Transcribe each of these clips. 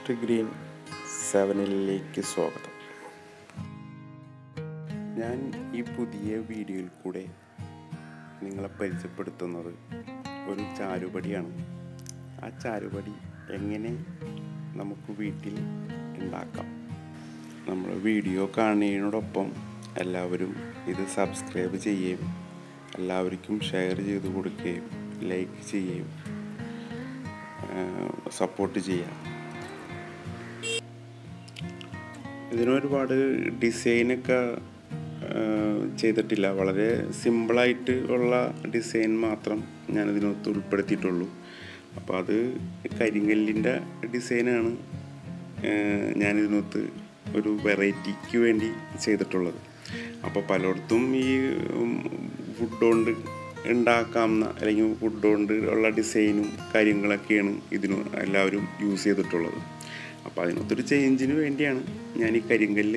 mister green സെവനിലേക്ക് സ്വാഗതം ഞാൻ ഈ പുതിയ വീഡിയോയിൽ കൂടെ നിങ്ങളെ പരിചയപ്പെടുത്തുന്നത് ഒരു ചാരുപടിയാണ് ആ ചാരുപടി എങ്ങനെ നമുക്ക് വീട്ടിൽ ഉണ്ടാക്കാം നമ്മൾ വീഡിയോ കാണുന്നതിനോടൊപ്പം എല്ലാവരും ഇത് സബ്സ്ക്രൈബ് ചെയ്യുകയും എല്ലാവർക്കും ഷെയർ ചെയ്ത് കൊടുക്കുകയും ലൈക്ക് ചെയ്യുകയും സപ്പോർട്ട് ചെയ്യാം ഇതിനൊരുപാട് ഡിസൈനൊക്കെ ചെയ്തിട്ടില്ല വളരെ സിമ്പിളായിട്ട് ഉള്ള ഡിസൈൻ മാത്രം ഞാനിതിനകത്ത് ഉൾപ്പെടുത്തിയിട്ടുള്ളൂ അപ്പോൾ അത് കരിങ്കല്ലിൻ്റെ ഡിസൈനാണ് ഞാനിതിനകത്ത് ഒരു വെറൈറ്റിക്ക് വേണ്ടി ചെയ്തിട്ടുള്ളത് അപ്പോൾ പലയിടത്തും ഈ വുഡ് കൊണ്ട് ഉണ്ടാക്കാവുന്ന അല്ലെങ്കിൽ വുഡ് കൊണ്ട് ഉള്ള ഡിസൈനും കാര്യങ്ങളൊക്കെയാണ് ഇതിന് എല്ലാവരും യൂസ് ചെയ്തിട്ടുള്ളത് അപ്പോൾ അതിനകത്തൊരു ചേഞ്ചിന് വേണ്ടിയാണ് ഞാൻ ഈ കരിങ്കല്ല്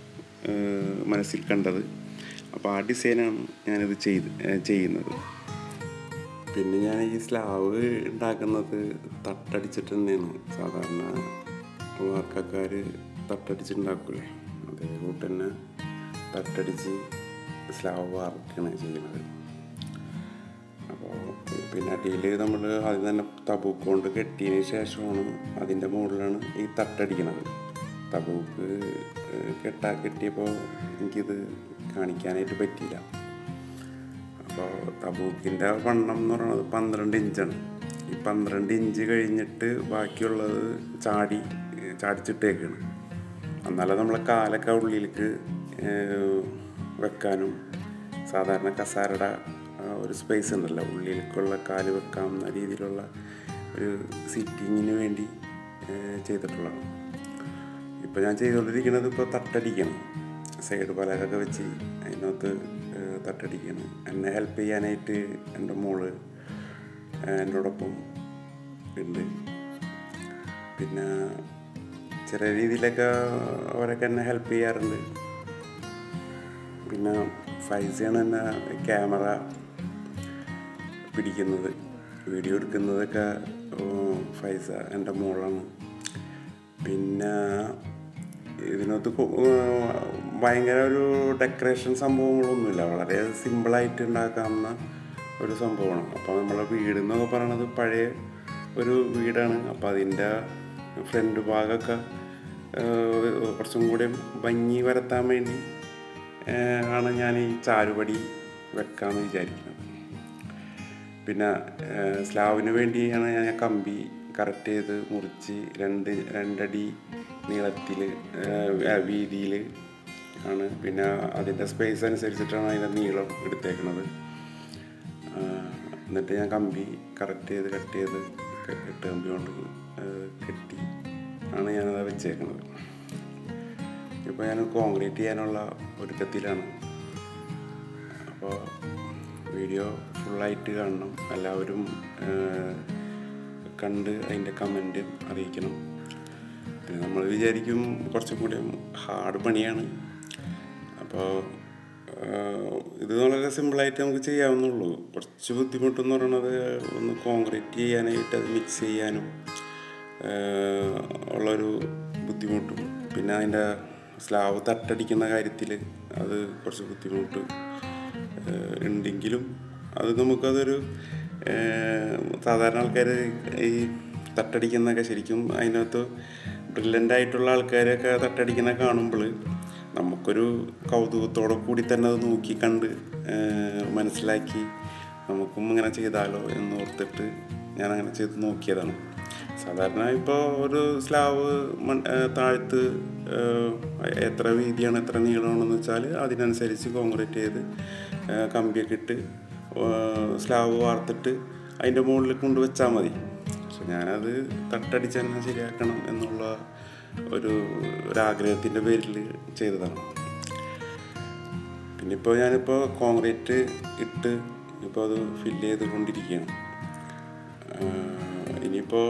മനസ്സിൽ കണ്ടത് അപ്പോൾ ആ ഡിസൈനാണ് ഞാനിത് ചെയ്ത് ചെയ്യുന്നത് പിന്നെ ഞാൻ ഈ സ്ലാവ് ഉണ്ടാക്കുന്നത് തട്ടടിച്ചിട്ട് തന്നെയാണ് സാധാരണ വാർക്കക്കാർ തട്ടടിച്ചുണ്ടാക്കൂലേ അതേകൂട്ട് തന്നെ തട്ടടിച്ച് സ്ലാവ് വാർക്കാണ് ചെയ്യുന്നത് അപ്പോൾ പിന്നെ അടിയിൽ നമ്മൾ ആദ്യം തന്നെ തബൂക്ക് കൊണ്ട് കെട്ടിയതിന് ശേഷമാണ് അതിൻ്റെ മുകളിലാണ് ഈ തട്ടടിക്കണത് തബൂക്ക് കെട്ടാ കെട്ടിയപ്പോൾ എനിക്കിത് കാണിക്കാനായിട്ട് പറ്റിയില്ല അപ്പോൾ തബൂക്കിൻ്റെ വണ്ണം എന്ന് പറയുന്നത് പന്ത്രണ്ട് ഇഞ്ചാണ് ഈ പന്ത്രണ്ട് ഇഞ്ച് കഴിഞ്ഞിട്ട് ബാക്കിയുള്ളത് ചാടി ചാടിച്ചിട്ടേക്കാണ് എന്നാലും നമ്മളെ കാലൊക്കെ ഉള്ളിലേക്ക് വെക്കാനും സാധാരണ കസാരയുടെ ഒരു സ്പേസ് ഉണ്ടല്ലോ ഉള്ളിലേക്കുള്ള കാല് വെക്കാവുന്ന രീതിയിലുള്ള ഒരു സിറ്റിങ്ങിന് വേണ്ടി ചെയ്തിട്ടുള്ളതാണ് ഇപ്പോൾ ഞാൻ ചെയ്തുകൊണ്ടിരിക്കുന്നത് ഇപ്പോൾ തട്ടടിക്കണം സൈഡ് പലകൊക്കെ വെച്ച് അതിനകത്ത് തട്ടടിക്കണം എന്നെ ഹെൽപ്പ് ചെയ്യാനായിട്ട് എൻ്റെ മോള് എന്നോടൊപ്പം ഉണ്ട് പിന്നെ ചെറിയ രീതിയിലൊക്കെ അവരൊക്കെ എന്നെ ഹെൽപ്പ് ചെയ്യാറുണ്ട് പിന്നെ ഫൈസയാണ് എന്നെ ക്യാമറ പിടിക്കുന്നത് വീഡിയോ എടുക്കുന്നതൊക്കെ ഫൈസ എൻ്റെ മോളാണ് പിന്നെ ഇതിനകത്ത് ഭയങ്കര ഒരു ഡെക്കറേഷൻ സംഭവങ്ങളൊന്നുമില്ല വളരെ സിമ്പിളായിട്ട് ഉണ്ടാക്കാവുന്ന ഒരു സംഭവമാണ് അപ്പോൾ നമ്മളെ വീട് എന്നൊക്കെ പറയണത് പഴയ ഒരു വീടാണ് അപ്പോൾ അതിൻ്റെ ഫ്രണ്ട് ഭാഗമൊക്കെ കുറച്ചും കൂടി ഭംഗി വരുത്താൻ വേണ്ടി ആണ് ഞാൻ ഈ ചാരുപടി വെക്കാമെന്ന് വിചാരിക്കുന്നത് പിന്നെ സ്ലാവിന് വേണ്ടിയാണ് ഞാൻ കമ്പി കറക്റ്റ് ചെയ്ത് മുറിച്ച് രണ്ട് രണ്ടടി നീളത്തിൽ വീതിയിൽ ആണ് പിന്നെ അതിൻ്റെ സ്പേസ് അനുസരിച്ചിട്ടാണ് അതിൻ്റെ നീളം എടുത്തേക്കുന്നത് എന്നിട്ട് ഞാൻ കമ്പി കറക്റ്റ് ചെയ്ത് കട്ട് ചെയ്ത് കെട്ട് കമ്പി കൊണ്ട് കെട്ടി ആണ് ഞാനത് വെച്ചേക്കുന്നത് ഇപ്പോൾ ഞാൻ കോൺക്രീറ്റ് ചെയ്യാനുള്ള ഒരുക്കത്തിലാണ് അപ്പോൾ വീഡിയോ ഫുള്ളായിട്ട് കാണണം എല്ലാവരും കണ്ട് അതിൻ്റെ കമൻറ്റ് അറിയിക്കണം പിന്നെ നമ്മൾ വിചാരിക്കും കുറച്ചും കൂടി ഹാർഡ് പണിയാണ് അപ്പോൾ ഇത് വളരെ സിമ്പിളായിട്ട് നമുക്ക് ചെയ്യാവുന്നുള്ളൂ കുറച്ച് ബുദ്ധിമുട്ടെന്ന് പറയുന്നത് ഒന്ന് കോൺക്രീറ്റ് ചെയ്യാനായിട്ട് അത് മിക്സ് ചെയ്യാനും ഉള്ളൊരു ബുദ്ധിമുട്ടും പിന്നെ അതിൻ്റെ സ്ലാവ് തട്ടടിക്കുന്ന കാര്യത്തിൽ അത് കുറച്ച് ബുദ്ധിമുട്ട് ഉണ്ടെങ്കിലും അത് നമുക്കതൊരു സാധാരണ ആൾക്കാർ ഈ തട്ടടിക്കുന്നതൊക്കെ ശരിക്കും അതിനകത്ത് ബ്രില്യൻ്റ് ആയിട്ടുള്ള ആൾക്കാരൊക്കെ തട്ടടിക്കുന്ന കാണുമ്പോൾ നമുക്കൊരു കൗതുകത്തോടെ കൂടി തന്നെ അത് നോക്കി കണ്ട് മനസ്സിലാക്കി നമുക്കും ഇങ്ങനെ ചെയ്താലോ എന്ന് ഓർത്തിട്ട് ഞാൻ അങ്ങനെ ചെയ്ത് നോക്കിയതാണ് സാധാരണ ഇപ്പോൾ ഒരു സ്ലാവ് താഴ്ത്ത് എത്ര വീതിയാണ് എത്ര നീളമാണെന്ന് വെച്ചാൽ അതിനനുസരിച്ച് കോൺക്രീറ്റ് ചെയ്ത് കമ്പിയൊക്കെ ഇട്ട് സ്ലാവ് വാർത്തിട്ട് അതിൻ്റെ മുകളിൽ കൊണ്ടുവച്ചാൽ മതി പക്ഷെ ഞാനത് തട്ടടിച്ച് തന്നെ ശരിയാക്കണം എന്നുള്ള ഒരു ഒരാഗ്രഹത്തിൻ്റെ പേരിൽ ചെയ്തതാണ് പിന്നെ ഇപ്പോൾ ഞാനിപ്പോൾ കോൺക്രീറ്റ് ഇട്ട് ഇപ്പോൾ അത് ഫില്ല് ചെയ്ത് കൊണ്ടിരിക്കുകയാണ് ഇനിയിപ്പോൾ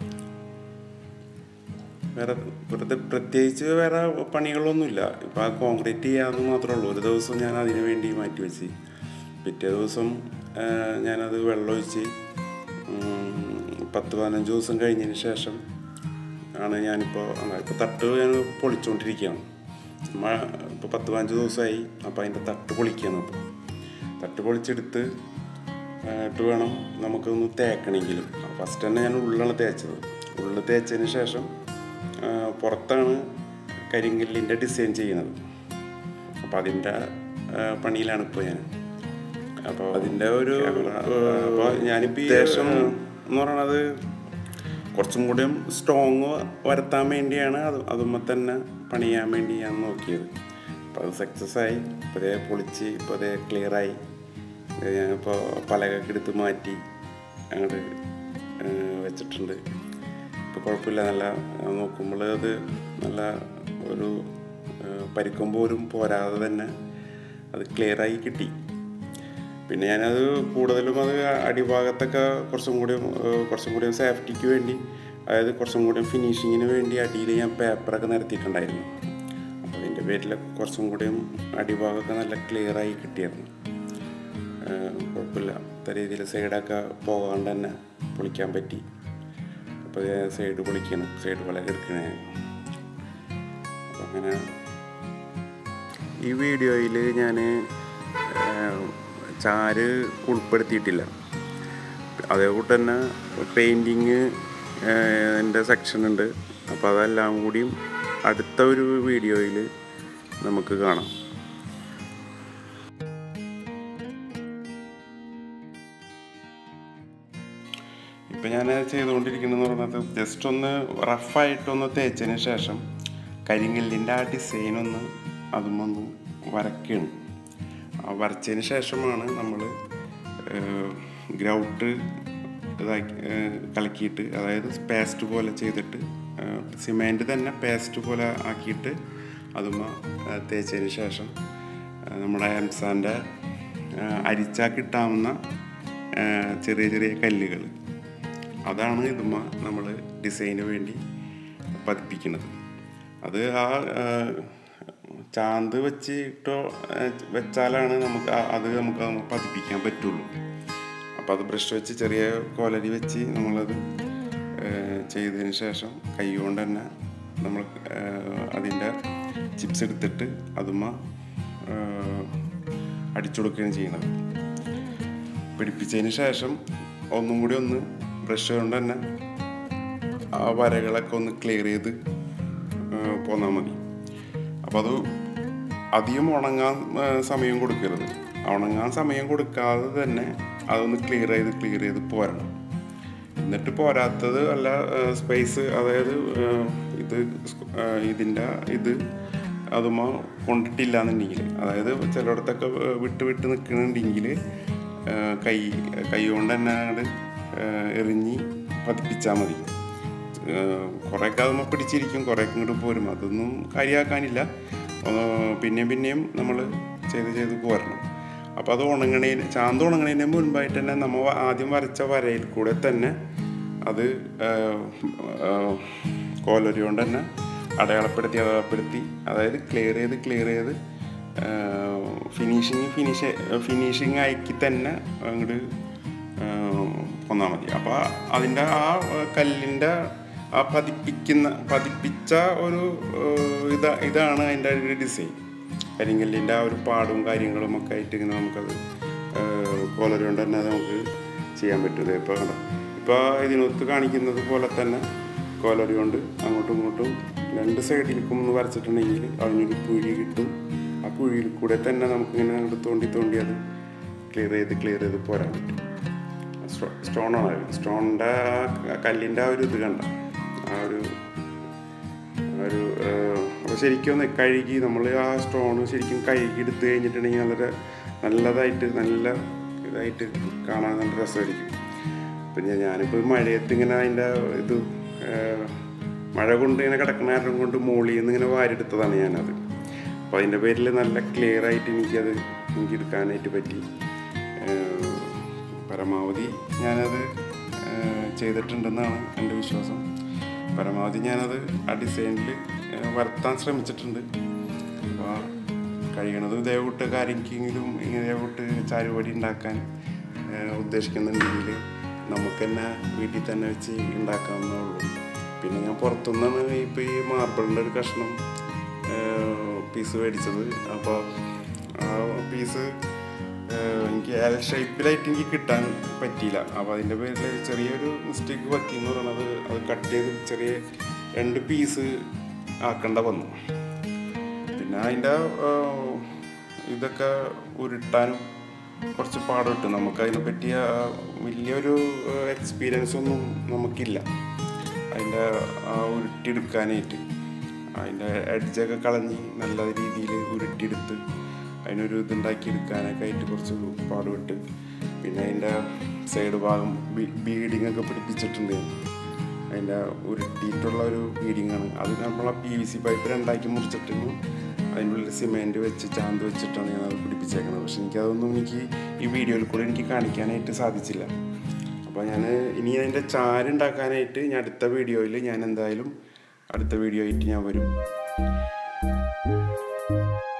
വേറെ വെറുതെ പ്രത്യേകിച്ച് വേറെ പണികളൊന്നുമില്ല ഇപ്പം ആ കോൺക്രീറ്റ് ചെയ്യാമെന്ന് മാത്രമേ ഉള്ളൂ ഒരു ദിവസം ഞാൻ അതിന് വേണ്ടി മാറ്റി വെച്ച് പിറ്റേ ദിവസം ഞാനത് വെള്ളമൊഴിച്ച് പത്ത് പതിനഞ്ച് ദിവസം കഴിഞ്ഞതിന് ശേഷം ആണ് ഞാനിപ്പോൾ ഇപ്പോൾ തട്ട് ഞാൻ പൊളിച്ചുകൊണ്ടിരിക്കുകയാണ് മഴ ഇപ്പോൾ പത്ത് പതിനഞ്ച് ദിവസമായി അപ്പോൾ അതിൻ്റെ തട്ട് പൊളിക്കുകയാണ് അപ്പോൾ തട്ട് പൊളിച്ചെടുത്ത് ആ, ഇട്ട് വേണം നമുക്കൊന്ന് തേക്കണമെങ്കിലും ഫസ്റ്റ് തന്നെ ഞാൻ ഉള്ളിലാണ് തേച്ചത് ഉള്ളിൽ തേച്ചതിന് ശേഷം ആ, പുറത്താണ് കരിങ്കല്ലിൻ്റെ ഡിസൈൻ ചെയ്യുന്നത് അപ്പോൾ അതിൻ്റെ ആ, പണിയിലാണ് ഇപ്പോൾ ഞാൻ അപ്പോൾ അതിൻ്റെ ഒരു അപ്പോൾ ഞാനിപ്പോൾ ശേഷം എന്ന് പറയണത് കുറച്ചും കൂടിയും സ്ട്രോങ് വരുത്താൻ വേണ്ടിയാണ് അത് അതുമ്മ തന്നെ പണിയാൻ വേണ്ടി ഞാൻ നോക്കിയത് അപ്പോൾ അത് സക്സസ് ആയി ഇപ്പോൾ അതേ പൊളിച്ച് ഇപ്പോൾ അതേ ക്ലിയർ ആയി ഞാനിപ്പോൾ പലകൊക്കെ എടുത്ത് മാറ്റി അങ്ങോട്ട് വെച്ചിട്ടുണ്ട് ഇപ്പോൾ കുഴപ്പമില്ല നല്ല നോക്കുമ്പോൾ അത് നല്ല ഒരു പരിക്കും പോലും പോരാതെ തന്നെ അത് ക്ലിയറായി കിട്ടി പിന്നെ ഞാനത് കൂടുതലും അത് അടിഭാഗത്തൊക്കെ കുറച്ചും കൂടി കുറച്ചും കൂടി സേഫ്റ്റിക്ക് വേണ്ടി അതായത് കുറച്ചും കൂടി ഫിനിഷിങ്ങിന് വേണ്ടി അടിയിൽ ഞാൻ പേപ്പറൊക്കെ നിരത്തിയിട്ടുണ്ടായിരുന്നു അപ്പോൾ അതിൻ്റെ പേരിൽ കുറച്ചും കൂടിയും അടിഭാഗമൊക്കെ നല്ല ക്ലിയറായി കിട്ടിയായിരുന്നു ഏഹ് കുഴപ്പമില്ല ഇത്ത രീതിയിൽ സൈഡൊക്കെ പോകാണ്ട് തന്നെ പൊളിക്കാൻ പറ്റി അപ്പോൾ സൈഡ് പൊളിക്കണം സൈഡ് വില എടുക്കണേ അപ്പോൾ അങ്ങനെ ഈ വീഡിയോയിൽ ഞാൻ ചാര് ഉൾപ്പെടുത്തിയിട്ടില്ല അതേകൂട്ട് തന്നെ പെയിൻറ്റിങ് എൻ്റെ സെക്ഷൻ ഉണ്ട് അപ്പോൾ അതെല്ലാം കൂടിയും അടുത്ത ഒരു വീഡിയോയിൽ നമുക്ക് കാണാം ഇപ്പം ഞാൻ ചെയ്തുകൊണ്ടിരിക്കുന്നതെന്ന് പറഞ്ഞത് ജസ്റ്റ് ഒന്ന് റഫായിട്ടൊന്ന് തേച്ചതിന് ശേഷം കരിങ്കല്ലിൻ്റെ ആ ഡിസൈൻ ഒന്ന് അതുമൊന്ന് വരയ്ക്കുകയാണ് ആ വരച്ചതിന് ശേഷമാണ് നമ്മൾ ഗ്രൗട്ട് ഇതാക്കി ഏഹ് കലക്കിയിട്ട് അതായത് പേസ്റ്റ് പോലെ ചെയ്തിട്ട് സിമെൻറ്റ് തന്നെ പേസ്റ്റ് പോലെ ആക്കിയിട്ട് അതുമ്മ ഏഹ് തേച്ചതിന് ശേഷം ഏഹ് നമ്മുടെ എംസാൻ്റെ അരിച്ചാൽ കിട്ടാവുന്ന ഏഹ് ചെറിയ ചെറിയ കല്ലുകൾ അതാണ് ഇതുമ്മ നമ്മൾ ഡിസൈന് വേണ്ടി പതിപ്പിക്കുന്നത് അത് ആ ആ, ചാന്ത് വെച്ചിട്ടോ ആ, വെച്ചാലാണ് നമുക്ക് ആ- അത് നമുക്ക് അത് പതിപ്പിക്കാൻ പറ്റുള്ളൂ അപ്പോൾ അത് ബ്രഷ് വെച്ച് ചെറിയ കോലരി വെച്ച് നമ്മളത് ആ, ചെയ്തതിന് ശേഷം കൈ കൊണ്ട് തന്നെ നമ്മൾ അതിൻ്റെ ചിപ്സ് എടുത്തിട്ട് അതുമ്മ ആ, അടിച്ചു കൊടുക്കുകയാണ് ചെയ്യുന്നത് പിടിപ്പിച്ചതിന് ശേഷം ഒന്നും കൂടി ഒന്ന് ബ്രഷ് കൊണ്ട് തന്നെ ആ വരകളൊക്കെ ഒന്ന് ക്ലിയർ ചെയ്ത് പോന്നാൽ മതി അപ്പോൾ അത് അധികം ഉണങ്ങാൻ ആ, സമയം കൊടുക്കരുത് ഉണങ്ങാൻ സമയം കൊടുക്കാതെ തന്നെ അതൊന്ന് ക്ലിയർ ചെയ്ത് ക്ലിയർ ചെയ്ത് പോരണം എന്നിട്ട് പോരാത്തത് അല്ല സ്പേസ് അതായത് ആ, ഇത് സ്കു- ആ, ഇതിൻ്റെ ഇത് അതുമ കൊണ്ടിട്ടില്ല എന്നുണ്ടെങ്കിൽ അതായത് ചിലയിടത്തൊക്കെ ആ, വിട്ട് വിട്ട് നിൽക്കണമെന്നുണ്ടെങ്കിൽ കൈ കൈ കൊണ്ട് തന്നെ അങ്ങോട്ട് എറിഞ്ഞ് പതിപ്പിച്ചാൽ മതി കുറേയൊക്കെ അതുമ്പോൾ പിടിച്ചിരിക്കും കുറേയൊക്കെ ഇങ്ങോട്ട് പോരും അതൊന്നും കാര്യമാക്കാനില്ല ഏഹ് പിന്നെയും പിന്നെയും നമ്മൾ ചെയ്ത് ചെയ്ത് പോരണം അപ്പോൾ അത് ഉണങ്ങണേന് ചാന്ത് ഉണങ്ങണേന് മുൻപായിട്ട് തന്നെ നമ്മൾ ആദ്യം വരച്ച വരയിൽ കൂടെ തന്നെ അത് ഏഹ്, ഏഹ്, കോലരി കൊണ്ട് തന്നെ അടയാളപ്പെടുത്തി അടയാളപ്പെടുത്തി അതായത് ക്ലിയർ ചെയ്ത് ക്ലിയർ ചെയ്ത് ഫിനിഷിങ് ഫിനിഷ് ഫിനിഷിങ് ആക്കി തന്നെ അങ്ങോട്ട് കൊന്നാൽ മതി അപ്പോൾ അതിൻ്റെ ആ കല്ലിൻ്റെ ആ പതിപ്പിക്കുന്ന പതിപ്പിച്ച ഒരു ഏഹ്, ഇതാ ഇതാണ് അതിൻ്റെ ഒരു ഡിസൈൻ കരിങ്കല്ലിൻ്റെ ആ ഒരു പാടും കാര്യങ്ങളും ഒക്കെ ആയിട്ട് ഇങ്ങനെ നമുക്കത് കോലറി കൊണ്ട് തന്നെ അത് നമുക്ക് ചെയ്യാൻ പറ്റും ഇപ്പോൾ കണ്ടോ ഇപ്പോൾ ഇതിനൊത്ത് കാണിക്കുന്നത് പോലെ തന്നെ കോലറി കൊണ്ട് അങ്ങോട്ടും ഇങ്ങോട്ടും രണ്ട് സൈഡിലേക്കും ഒന്ന് വരച്ചിട്ടുണ്ടെങ്കിൽ അതിനൊരു കുഴി കിട്ടും ആ കുഴിയിൽ കൂടെ തന്നെ നമുക്കിങ്ങനെ അങ്ങോട്ട് തോണ്ടി തോണ്ടി അത് ക്ലിയർ ചെയ്ത് ക്ലിയർ ചെയ്ത് പോരാൻ പറ്റും സ്റ്റോണാണ് അത് സ്റ്റോണിൻ്റെ കല്ലിൻ്റെ ആ ഒരു ഇത് കണ്ട ആ ഒരു ആ ഒരു അപ്പോൾ ശരിക്കും ഒന്ന് കഴുകി നമ്മൾ ആ സ്റ്റോൺ ശരിക്കും കഴുകി എടുത്ത് കഴിഞ്ഞിട്ടുണ്ടെങ്കിൽ വളരെ നല്ലതായിട്ട് നല്ല ഇതായിട്ട് കാണാൻ നല്ല രസമായിരിക്കും പിന്നെ ഞാനിപ്പോൾ മഴയത്ത് ഇങ്ങനെ അതിൻ്റെ ഇത് ആ, മഴ കൊണ്ട് ഇങ്ങനെ കിടക്കുന്ന കാരണം കൊണ്ട് മോളിൽ നിന്ന് ഇങ്ങനെ വാരിയെടുത്തതാണ് ഞാനത് അപ്പോൾ അതിൻ്റെ പേരിൽ നല്ല ക്ലിയർ ആയിട്ട് എനിക്കത് എനിക്ക് എടുക്കാനായിട്ട് പറ്റി ഏഹ് പരമാവധി ഞാനത് ഏഹ് ചെയ്തിട്ടുണ്ടെന്നാണ് എൻ്റെ വിശ്വാസം പരമാവധി ഞാനത് ആ ഡിസൈനിൽ വരുത്താൻ ശ്രമിച്ചിട്ടുണ്ട് അപ്പോൾ കഴിയണതും ഇതേകൂട്ട് കാര്യമെങ്കിലും ഇതേകൂട്ട് ചാരുപടി ഉണ്ടാക്കാൻ ഏഹ് ഉദ്ദേശിക്കുന്നുണ്ടെങ്കിൽ നമുക്ക് തന്നെ വീട്ടിൽ തന്നെ വെച്ച് ഉണ്ടാക്കാവുന്നേ ഉള്ളൂ പിന്നെ ഞാൻ പുറത്തുനിന്നാണ് ഇപ്പോൾ ഈ മാർബിളിൻ്റെ ഒരു കഷ്ണം പീസ് മേടിച്ചത് അപ്പോൾ ആ പീസ് എനിക്ക് എൽ ഷേപ്പിലായിട്ട് എനിക്ക് കിട്ടാൻ പറ്റിയില്ല അപ്പോൾ അതിൻ്റെ പേരിൽ ചെറിയൊരു മിസ്റ്റേക്ക് പറ്റിയെന്ന് പറയുന്നത് അത് കട്ട് ചെയ്ത് ചെറിയ രണ്ട് പീസ് ആക്കേണ്ട വന്നു പിന്നെ അതിൻ്റെ ഇതൊക്കെ ഉരുട്ടാനും കുറച്ച് പാടുണ്ട് നമുക്ക് അതിനെ പറ്റിയ വലിയൊരു എക്സ്പീരിയൻസ് ഒന്നും നമുക്കില്ല അതിൻ്റെ ആ ഉരുട്ടിയെടുക്കാനായിട്ട് അതിൻ്റെ എഡ്ജൊക്കെ കളഞ്ഞ് നല്ല രീതിയിൽ ഉരുട്ടിയെടുത്ത് അതിനൊരു ഇതുണ്ടാക്കി എടുക്കാനൊക്കെ ആയിട്ട് കുറച്ച് പാടുപെട്ട് പിന്നെ അതിൻ്റെ സൈഡ് ഭാഗം ബീഡിങ് ഒക്കെ പിടിപ്പിച്ചിട്ടുണ്ട് അതിൻ്റെ ഉരുട്ടിയിട്ടുള്ള ഒരു ബീഡിങ്ങാണ് അത് നമ്മൾ ആ പി വി സി പൈപ്പ് രണ്ടാക്കി മുറിച്ചിട്ടിരുന്നു അതിൻ്റെ ഉള്ളിൽ സിമെൻറ്റ് വെച്ച് ചാന്ത് വെച്ചിട്ടാണ് ഞാൻ അത് പിടിപ്പിച്ചേക്കുന്നത് പക്ഷെ എനിക്കതൊന്നും എനിക്ക് ഈ വീഡിയോയിൽ കൂടെ എനിക്ക് കാണിക്കാനായിട്ട് സാധിച്ചില്ല അപ്പോൾ ഞാൻ ഇനി അതിൻ്റെ ചാരുണ്ടാക്കാനായിട്ട് ഞാൻ അടുത്ത വീഡിയോയിൽ ഞാൻ എന്തായാലും അടുത്ത വീഡിയോ ആയിട്ട് ഞാൻ വരും